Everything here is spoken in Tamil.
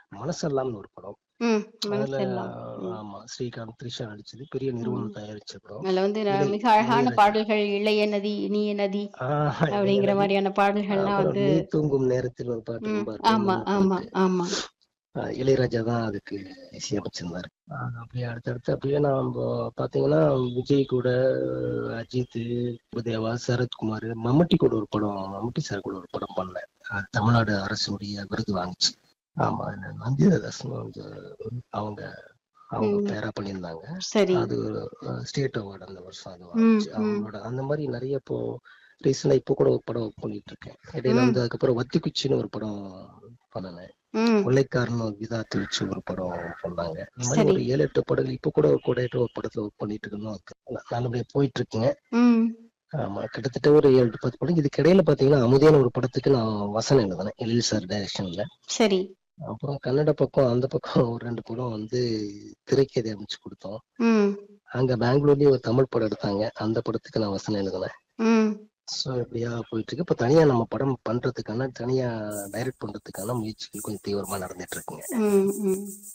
மனசெல்லாம்னு ஒரு படம் ம். அதுல மனசெல்லாம். ம். ஆமா ஸ்ரீகாந்த் த்ரிஷா நடிச்சது பெரிய ம். நிறுவனம் தயாரிச்ச படம் அதுல வந்து ந இளைய மிக அழகான இளையராஜா பாடல்கள் இளைய நதி இனிய நதி ஆஹ் அப்படிங்கிற இளையராஜா மாதிரியான பாடல்கள்லாம் அப்புறம் வந்து நீ தூங்கும் நேரத்தில் ஒரு பாட்டு ம். ரொம்ப ஆமா அற்புதமான ஆமா பாட்டு ஆமா ஆஹ் இளையராஜா தான் அதுக்கு இசையமைச்சிருந்தாரு ஆஹ் அப்படியே அடுத்தடுத்து அப்படியே நம்ம பாத்தீங்கன்னா விஜய் கூட அஜித் தேவா சரத்குமார் மம்முட்டி கூட ஒரு படம் மம்முட்டி சார் கூட ஒரு படம் பண்ணேன் அது தமிழ்நாடு அரசுடைய விருது வாங்குச்சு ஆமா நந்திதாசன் வந்து அவங்க அவங்க ம். பேரா பண்ணியிருந்தாங்க சரி அது ஸ்டேட் அவார்டு அந்த வருஷம் அது ம் வாங்குச்சு ம் அவங்களோட அந்த மாதிரி நிறைய இப்போ ரீசெண்டா இப்போ கூட ஒரு படம் ஒர்க் பண்ணிட்டு இருக்கேன் இடையில ம் வந்து அதுக்கப்புறம் வத்தி குச்சின்னு ஒரு படம் பண்ணினேன் ம் கொள்ளைக்காரன் விதாத்து வச்சு ஒரு படம் பண்ணாங்க இந்த மாதிரி சரி ஒரு ஏழு எட்டு படங்கள் இப்போ கூட ஒரு கூட ஒரு படத்துல ஒர்க் பண்ணிட்டு இருக்கணும் இருக்கு நல்லபடியா போயிட்டு இருக்குங்க ம் ஆமா கிட்டத்தட்ட ஒரு ஏழு எட்டு பத்து படம் இதுக்கு இடையில பாத்தீங்கன்னா அமுதேன ஒரு படத்துக்கு நான் வசனம் எழுதினேன் எழில் சார் டைரக்ஷன்ல சரி அப்புறம் கன்னட பக்கம் அந்த பக்கம் ஒரு ரெண்டு படம் வந்து திரைக்கதை அமைச்சு கொடுத்தோம் ம் அங்க பெங்களூர்லயே ஒரு தமிழ் படம் எடுத்தாங்க அந்த படத்துக்கு நான் வசனம் எழுதினேன் ம் ஸோ இப்படியா போயிட்டு இருக்கு இப்ப தனியா நம்ம படம் பண்றதுக்கான தனியா டைரக்ட் பண்றதுக்கான முயற்சிகள் கொஞ்சம் தீவிரமா நடந்துட்டு இருக்குங்க ம் ம்